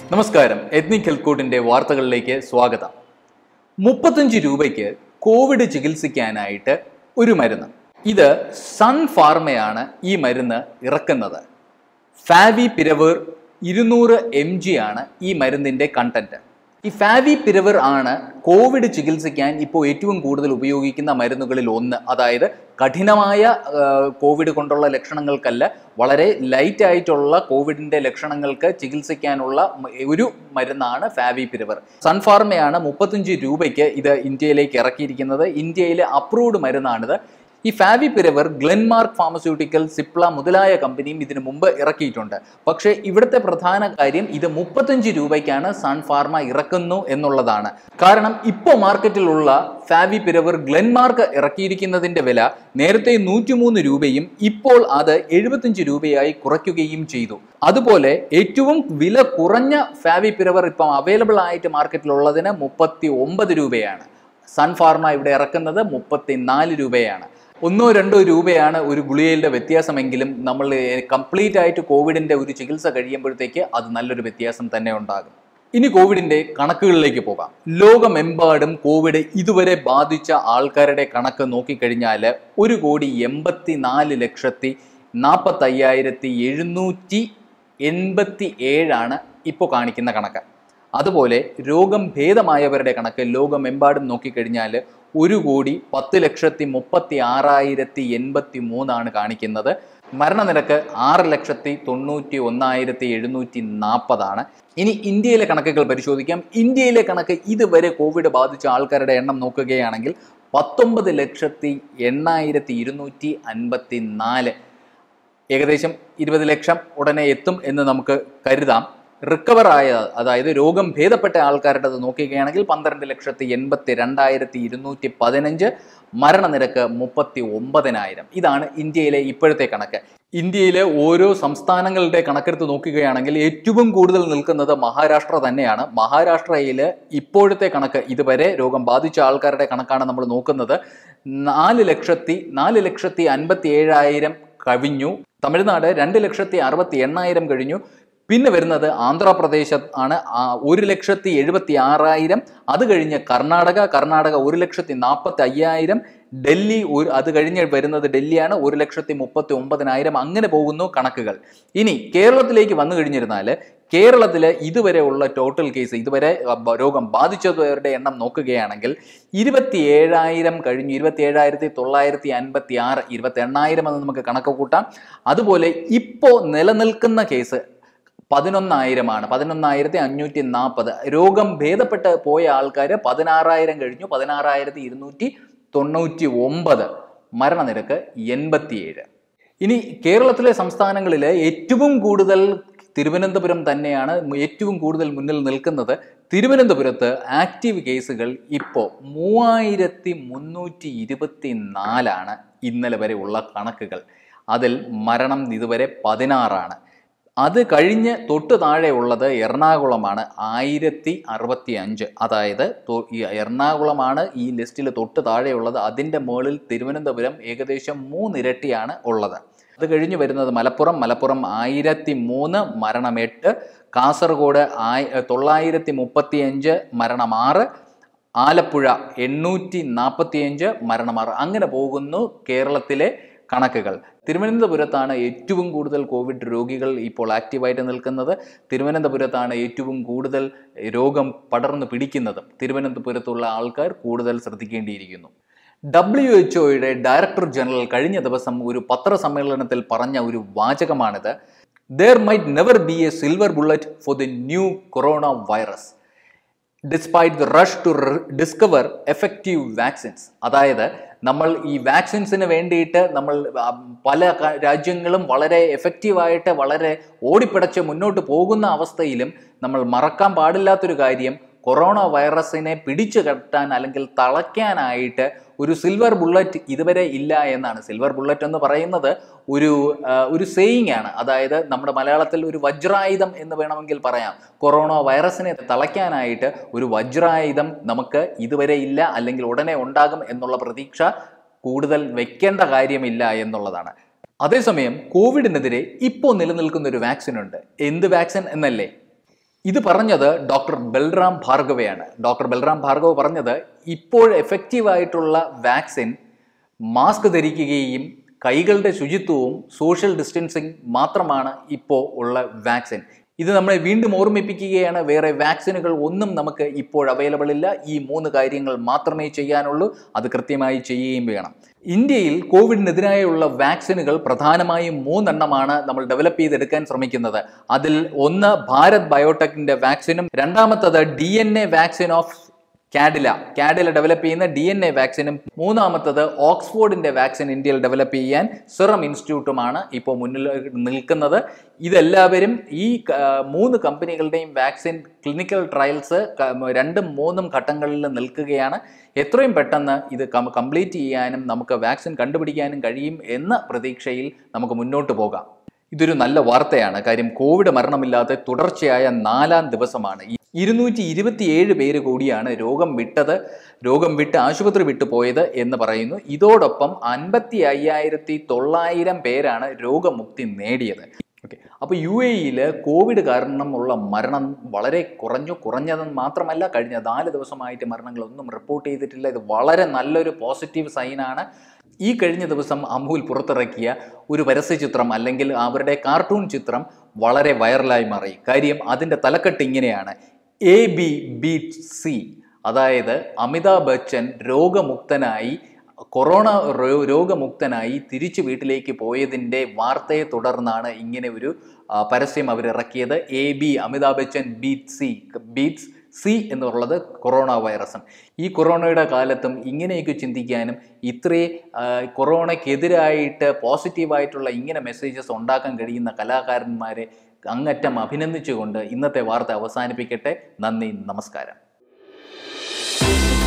നമസ്കാരം ethnic health കോഡിന്റെ വാർത്തകളിലേക്ക് സ്വാഗതം മുപ്പത്തഞ്ച് രൂപയ്ക്ക് കോവിഡ് ചികിത്സിക്കാനായിട്ട് ഒരു മരുന്ന് ഇത് സൺ ഫാർമയാണ് ഈ മരുന്ന് ഇറക്കുന്നത് ഫാവി പിരവർ ഇരുന്നൂറ് എം ജി ആണ് ഈ മരുന്നിന്റെ കണ്ടന്റ് ഈ ഫാവി പിരവർ ആണ് കോവിഡ് ചികിത്സിക്കാൻ ഇപ്പോൾ ഏറ്റവും കൂടുതൽ ഉപയോഗിക്കുന്ന മരുന്നുകളിൽ ഒന്ന് അതായത് കഠിനമായ ആ, കോവിഡ് കൊണ്ടുള്ള ലക്ഷണങ്ങൾക്കല്ല വളരെ ലൈറ്റ് ആയിട്ടുള്ള കോവിഡിന്റെ ലക്ഷണങ്ങൾക്ക് ചികിത്സിക്കാനുള്ള മ- ഒരു മരുന്നാണ് ഫാവി പിരവർ സൺഫാർമയാണ് മുപ്പത്തഞ്ച് രൂപയ്ക്ക് ഇത് ഇന്ത്യയിലേക്ക് ഇറക്കിയിരിക്കുന്നത് ഇന്ത്യയിലെ അപ്രൂവ്ഡ് മരുന്നാണിത് ഈ favipiravir Glenmark pharmaceutical Cipla മുതലായ കമ്പനിയും ഇതിനു മുമ്പ് ഇറക്കിയിട്ടുണ്ട് പക്ഷേ ഇവിടുത്തെ പ്രധാന കാര്യം ഇത് മുപ്പത്തഞ്ച് രൂപയ്ക്കാണ് സൺ ഫാർമ ഇറക്കുന്നു എന്നുള്ളതാണ് കാരണം ഇപ്പോൾ മാർക്കറ്റിലുള്ള ഫാവി പിരവർ ഗ്ലെൻമാർക്ക് ഇറക്കിയിരിക്കുന്നതിന്റെ വില നേരത്തെ നൂറ്റിമൂന്ന് രൂപയും ഇപ്പോൾ അത് എഴുപത്തഞ്ച് രൂപയായി കുറയ്ക്കുകയും ചെയ്തു അതുപോലെ ഏറ്റവും വില കുറഞ്ഞ ഫാവി പിരവർ ഇപ്പം അവൈലബിൾ ആയിട്ട് മാർക്കറ്റിലുള്ളതിന് മുപ്പത്തി ഒമ്പത് രൂപയാണ് സൺ ഫാർമ ഇവിടെ ഇറക്കുന്നത് മുപ്പത്തിനാല് രൂപയാണ് ഒന്നോ രണ്ടോ രൂപയാണ് ഒരു ഗുളികയുടെ വ്യത്യാസമെങ്കിലും നമ്മൾ കംപ്ലീറ്റ് ആയിട്ട് കോവിഡിന്റെ ഒരു ചികിത്സ കഴിയുമ്പോഴത്തേക്ക് അത് നല്ലൊരു വ്യത്യാസം തന്നെ ഉണ്ടാകും ഇനി കോവിഡിന്റെ കണക്കുകളിലേക്ക് പോകാം ലോകമെമ്പാടും കോവിഡ് ഇതുവരെ ബാധിച്ച ആൾക്കാരുടെ കണക്ക് നോക്കിക്കഴിഞ്ഞാൽ ഒരു കോടി എൺപത്തി നാല് ലക്ഷത്തി നാൽപ്പത്തി അയ്യായിരത്തി എഴുന്നൂറ്റി എൺപത്തി ഏഴാണ് ഇപ്പോൾ കാണിക്കുന്ന കണക്ക് അതുപോലെ രോഗം ഭേദമായവരുടെ കണക്ക് ലോകമെമ്പാടും നോക്കിക്കഴിഞ്ഞാൽ ഒരു കോടി പത്ത് ലക്ഷത്തി മുപ്പത്തി ആറായിരത്തി എൺപത്തി മൂന്നാണ് കാണിക്കുന്നത് മരണനിരക്ക് ആറ് ലക്ഷത്തി തൊണ്ണൂറ്റി ഒന്നായിരത്തി എഴുന്നൂറ്റി നാൽപ്പതാണ് ഇനി ഇന്ത്യയിലെ കണക്കുകൾ പരിശോധിക്കാം ഇന്ത്യയിലെ കണക്ക് ഇതുവരെ കോവിഡ് ബാധിച്ച ആൾക്കാരുടെ എണ്ണം നോക്കുകയാണെങ്കിൽ പത്തൊമ്പത് ലക്ഷത്തി എണ്ണായിരത്തി ഇരുന്നൂറ്റി അൻപത്തി നാല് ഏകദേശം ഇരുപത് ലക്ഷം ഉടനെ എത്തും എന്ന് നമുക്ക് കരുതാം റിക്കവർ ആയ അതായത് രോഗം ഭേദപ്പെട്ട ആൾക്കാരുടേത് നോക്കുകയാണെങ്കിൽ പന്ത്രണ്ട് ലക്ഷത്തി എൺപത്തി രണ്ടായിരത്തി ഇരുന്നൂറ്റി പതിനഞ്ച് മരണനിരക്ക് മുപ്പത്തി ഒമ്പതിനായിരം ഇതാണ് ഇന്ത്യയിലെ ഇപ്പോഴത്തെ കണക്ക് ഇന്ത്യയിലെ ഓരോ സംസ്ഥാനങ്ങളുടെ കണക്കെടുത്ത് നോക്കുകയാണെങ്കിൽ ഏറ്റവും കൂടുതൽ നിൽക്കുന്നത് മഹാരാഷ്ട്ര തന്നെയാണ് മഹാരാഷ്ട്രയിൽ ഇപ്പോഴത്തെ കണക്ക് ഇതുവരെ രോഗം ബാധിച്ച ആൾക്കാരുടെ കണക്കാണ് നമ്മൾ നോക്കുന്നത് നാല് ലക്ഷത്തി നാല് ലക്ഷത്തി അൻപത്തി ഏഴായിരം കവിഞ്ഞു തമിഴ്നാട് രണ്ട് ലക്ഷത്തി അറുപത്തി എണ്ണായിരം കഴിഞ്ഞു പിന്നെ വരുന്നത് ആന്ധ്രാപ്രദേശ് ആണ് ആ ഒരു ലക്ഷത്തി എഴുപത്തി ആറായിരം അത് കഴിഞ്ഞ് കർണാടക കർണാടക ഒരു ലക്ഷത്തി നാൽപ്പത്തി അയ്യായിരം ഡൽഹി ഒരു അത് കഴിഞ്ഞ് വരുന്നത് ഡൽഹിയാണ് ഒരു ലക്ഷത്തി മുപ്പത്തി ഒമ്പതിനായിരം അങ്ങനെ പോകുന്നു കണക്കുകൾ ഇനി കേരളത്തിലേക്ക് വന്നു കഴിഞ്ഞിരുന്നാൽ കേരളത്തിൽ ഇതുവരെ ഉള്ള ടോട്ടൽ കേസ് ഇതുവരെ ബ- രോഗം ബാധിച്ചവരുടെ എണ്ണം നോക്കുകയാണെങ്കിൽ ഇരുപത്തി ഏഴായിരം കഴിഞ്ഞു ഇരുപത്തി ഏഴായിരത്തി തൊള്ളായിരത്തി അൻപത്തി ആറ് ഇരുപത്തി എണ്ണായിരം എന്ന് നമുക്ക് കണക്ക് കൂട്ടാം അതുപോലെ ഇപ്പോൾ നിലനിൽക്കുന്ന കേസ് പതിനൊന്നായിരമാണ് പതിനൊന്നായിരത്തി അഞ്ഞൂറ്റി നാൽപ്പത് രോഗം ഭേദപ്പെട്ട് പോയ ആൾക്കാർ പതിനാറായിരം കഴിഞ്ഞു പതിനാറായിരത്തി ഇരുന്നൂറ്റി തൊണ്ണൂറ്റി ഒമ്പത് മരണനിരക്ക് എൺപത്തിയേഴ് ഇനി കേരളത്തിലെ സംസ്ഥാനങ്ങളിൽ ഏറ്റവും കൂടുതൽ തിരുവനന്തപുരം തന്നെയാണ് ഏറ്റവും കൂടുതൽ മുന്നിൽ നിൽക്കുന്നത് തിരുവനന്തപുരത്ത് ആക്റ്റീവ് കേസുകൾ ഇപ്പോൾ മൂവായിരത്തി മുന്നൂറ്റി ഇരുപത്തി നാലാണ് ഇന്നലെ വരെ ഉള്ള കണക്കുകൾ അതിൽ മരണം ഇതുവരെ പതിനാറാണ് അത് കഴിഞ്ഞ് തൊട്ട് താഴെ ഉള്ളത് എറണാകുളമാണ് ആയിരത്തി അറുപത്തി അഞ്ച് അതായത് തൊ- ഈ എറണാകുളമാണ് ഈ ലിസ്റ്റിൽ തൊട്ട് താഴെയുള്ളത് അതിൻ്റെ മുകളിൽ തിരുവനന്തപുരം ഏകദേശം മൂന്നിരട്ടിയാണ് ഉള്ളത് അത് കഴിഞ്ഞ് വരുന്നത് മലപ്പുറം മലപ്പുറം ആയിരത്തി മൂന്ന് മരണം എട്ട് കാസർഗോഡ് ആയി തൊള്ളായിരത്തി മുപ്പത്തി അഞ്ച് മരണം ആറ് ആലപ്പുഴ എണ്ണൂറ്റി നാൽപ്പത്തിയഞ്ച് മരണമാറ് അങ്ങനെ പോകുന്നു കേരളത്തിലെ കണക്കുകൾ തിരുവനന്തപുരത്താണ് ഏറ്റവും കൂടുതൽ കോവിഡ് രോഗികൾ ഇപ്പോൾ ആക്റ്റീവായിട്ട് നിൽക്കുന്നത് തിരുവനന്തപുരത്താണ് ഏറ്റവും കൂടുതൽ രോഗം പടർന്നു പിടിക്കുന്നതും തിരുവനന്തപുരത്തുള്ള ആൾക്കാർ കൂടുതൽ ശ്രദ്ധിക്കേണ്ടിയിരിക്കുന്നു ഡബ്ല്യു എച്ച് ഒയുടെ ഡയറക്ടർ ജനറൽ കഴിഞ്ഞ ദിവസം ഒരു പത്രസമ്മേളനത്തിൽ പറഞ്ഞ ഒരു വാചകമാണിത് there might never be a silver bullet for the new corona virus despite the rush to discover effective vaccines അതായത് നമ്മൾ ഈ വാക്സിൻസിന് വേണ്ടിയിട്ട് നമ്മൾ ആ, പല ക- രാജ്യങ്ങളും വളരെ എഫക്റ്റീവായിട്ട് വളരെ ഓടിപ്പിടച്ച് മുന്നോട്ട് പോകുന്ന അവസ്ഥയിലും നമ്മൾ മറക്കാൻ പാടില്ലാത്തൊരു കാര്യം കൊറോണ വൈറസിനെ പിടിച്ചു കെട്ടാൻ അല്ലെങ്കിൽ തളയ്ക്കാനായിട്ട് ഒരു സിൽവർ ബുള്ളറ്റ് ഇതുവരെ ഇല്ല എന്നാണ് സിൽവർ ബുള്ളറ്റ് എന്ന് പറയുന്നത് ഒരു ആ, ഒരു സെയിങ് ആണ് അതായത് നമ്മുടെ മലയാളത്തിൽ ഒരു വജ്രായുധം എന്ന് വേണമെങ്കിൽ പറയാം കൊറോണ വൈറസിനെ തളയ്ക്കാനായിട്ട് ഒരു വജ്രായുധം നമുക്ക് ഇതുവരെ ഇല്ല അല്ലെങ്കിൽ ഉടനെ ഉണ്ടാകും എന്നുള്ള പ്രതീക്ഷ കൂടുതൽ വെക്കേണ്ട കാര്യമില്ല എന്നുള്ളതാണ് അതേസമയം കോവിഡിനെതിരെ ഇപ്പോൾ നിലനിൽക്കുന്ന ഒരു വാക്സിൻ ഉണ്ട് എന്ത് വാക്സിൻ എന്നല്ലേ ഇത് പറഞ്ഞത് ഡോക്ടർ ബൽറാം ഭാർഗവയാണ് ഡോക്ടർ ബൽറാം ഭാർഗവ പറഞ്ഞത് ഇപ്പോൾ എഫക്റ്റീവായിട്ടുള്ള വാക്സിൻ മാസ്ക് ധരിക്കുകയും കൈകളുടെ ശുചിത്വവും സോഷ്യൽ ഡിസ്റ്റൻസിങ് മാത്രമാണ് ഇപ്പോൾ ഉള്ള വാക്സിൻ ഇത് നമ്മളെ വീണ്ടും ഓർമ്മിപ്പിക്കുകയാണ് വേറെ വാക്സിനുകൾ ഒന്നും നമുക്ക് ഇപ്പോൾ അവൈലബിൾ ഇല്ല ഈ മൂന്ന് കാര്യങ്ങൾ മാത്രമേ ചെയ്യാനുള്ളൂ അത് കൃത്യമായി ചെയ്യുകയും വേണം ഇന്ത്യയിൽ കോവിഡിനെതിരായുള്ള വാക്സിനുകൾ പ്രധാനമായും മൂന്നെണ്ണമാണ് നമ്മൾ ഡെവലപ്പ് ചെയ്തെടുക്കാൻ ശ്രമിക്കുന്നത് അതിൽ ഒന്ന് ഭാരത് ബയോടെക്കിന്റെ വാക്സിനും രണ്ടാമത്തത് D N A vaccine of Cadila Cadila develop ചെയ്യുന്ന ഡി എൻ എ വാക്സിനും മൂന്നാമത്തത് ഓക്സ്ഫോർഡിന്റെ വാക്സിൻ ഇന്ത്യയിൽ ഡെവലപ്പ് ചെയ്യാൻ സിറം ഇൻസ്റ്റിറ്റ്യൂട്ടുമാണ് ഇപ്പോൾ മുന്നിൽ നിൽക്കുന്നത് ഇതെല്ലാവരും ഈ ക- മൂന്ന് കമ്പനികളുടെയും വാക്സിൻ ക്ലിനിക്കൽ ട്രയൽസ് രണ്ടും മൂന്നും ഘട്ടങ്ങളിൽ നിൽക്കുകയാണ് എത്രയും പെട്ടെന്ന് ഇത് കംപ്ലീറ്റ് ചെയ്യാനും നമുക്ക് വാക്സിൻ കണ്ടുപിടിക്കാനും കഴിയും എന്ന പ്രതീക്ഷയിൽ നമുക്ക് മുന്നോട്ട് പോകാം ഇതൊരു നല്ല വാർത്തയാണ് കാര്യം കോവിഡ് മരണമില്ലാതെ തുടർച്ചയായ നാലാം ദിവസമാണ് ഈ ഇരുന്നൂറ്റി ഇരുപത്തിയേഴ് പേര് കൂടിയാണ് രോഗം വിട്ടത് രോഗം വിട്ട് ആശുപത്രി വിട്ടു പോയത് എന്ന് പറയുന്നു ഇതോടൊപ്പം അൻപത്തി അയ്യായിരത്തി തൊള്ളായിരം പേരാണ് രോഗമുക്തി നേടിയത് ഓക്കെ അപ്പോൾ യു എയിൽ കോവിഡ് കാരണമുള്ള മരണം വളരെ കുറഞ്ഞു കുറഞ്ഞതെന്ന് മാത്രമല്ല കഴിഞ്ഞ നാല് ദിവസമായിട്ട് മരണങ്ങളൊന്നും റിപ്പോർട്ട് ചെയ്തിട്ടില്ല ഇത് വളരെ നല്ലൊരു പോസിറ്റീവ് സൈനാണ് ഈ കഴിഞ്ഞ ദിവസം അമൂൽ പുറത്തിറക്കിയ ഒരു പരസ്യ ചിത്രം അല്ലെങ്കിൽ അവരുടെ കാർട്ടൂൺ ചിത്രം വളരെ വൈറലായി മാറി കാര്യം അതിൻ്റെ തലക്കെട്ട് ഇങ്ങനെയാണ് എ ബി ബീറ്റ് സി അതായത് അമിതാഭ് ബച്ചൻ രോഗമുക്തനായി കൊറോണ രോ- രോഗമുക്തനായി തിരിച്ചു വീട്ടിലേക്ക് പോയതിൻ്റെ വാർത്തയെ തുടർന്നാണ് ഇങ്ങനെ ഒരു ആ, പരസ്യം അവർ ഇറക്കിയത് A B Amitabh Bachchan beat C beats C എന്നുള്ളത് കൊറോണ വൈറസും ഈ കൊറോണയുടെ കാലത്തും ഇങ്ങനെയൊക്കെ ചിന്തിക്കാനും ഇത്രേ ആ, കൊറോണയ്ക്കെതിരായിട്ട് പോസിറ്റീവായിട്ടുള്ള ഇങ്ങനെ മെസ്സേജസ് ഉണ്ടാക്കാൻ കഴിയുന്ന കലാകാരന്മാരെ അങ്ങറ്റം അഭിനന്ദിച്ചുകൊണ്ട് ഇന്നത്തെ വാർത്ത അവസാനിപ്പിക്കട്ടെ നന്ദി നമസ്കാരം